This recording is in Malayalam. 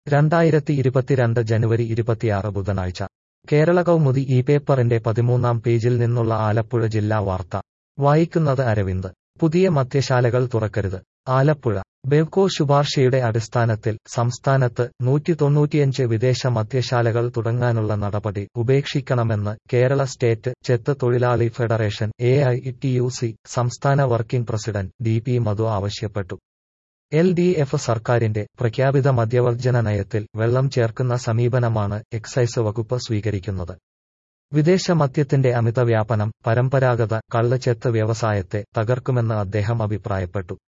രണ്ടായിരത്തി ഇരുപത്തിരണ്ട് ജനുവരി ഇരുപത്തിയാറ് ബുധനാഴ്ച കേരള കൗമുദി ഈ പേപ്പറിന്റെ പതിമൂന്നാം പേജിൽ നിന്നുള്ള ആലപ്പുഴ ജില്ലാ വാർത്ത വായിക്കുന്നത് അരവിന്ദ് പുതിയ മദ്യശാലകൾ തുറക്കരുത് ആലപ്പുഴ ബെവ്കോ ശുപാർശയുടെ അടിസ്ഥാനത്തിൽ സംസ്ഥാനത്ത് നൂറ്റി തൊണ്ണൂറ്റിയഞ്ച് വിദേശ മദ്യശാലകൾ തുടങ്ങാനുള്ള നടപടി ഉപേക്ഷിക്കണമെന്ന് കേരള സ്റ്റേറ്റ് ചെത്ത് തൊഴിലാളി federation A I T U C സംസ്ഥാന working president D P Madhu ആവശ്യപ്പെട്ടു എൽ ഡി എഫ് സർക്കാരിന്റെ പ്രഖ്യാപിത മദ്യവർജന നയത്തിൽ വെള്ളം ചേർക്കുന്ന സമീപനമാണ് എക്സൈസ് വകുപ്പ് സ്വീകരിക്കുന്നത് വിദേശ മദ്യത്തിന്റെ അമിത വ്യാപനം പരമ്പരാഗത കള്ളച്ചെത്ത് വ്യവസായത്തെ തകർക്കുമെന്ന് അദ്ദേഹം അഭിപ്രായപ്പെട്ടു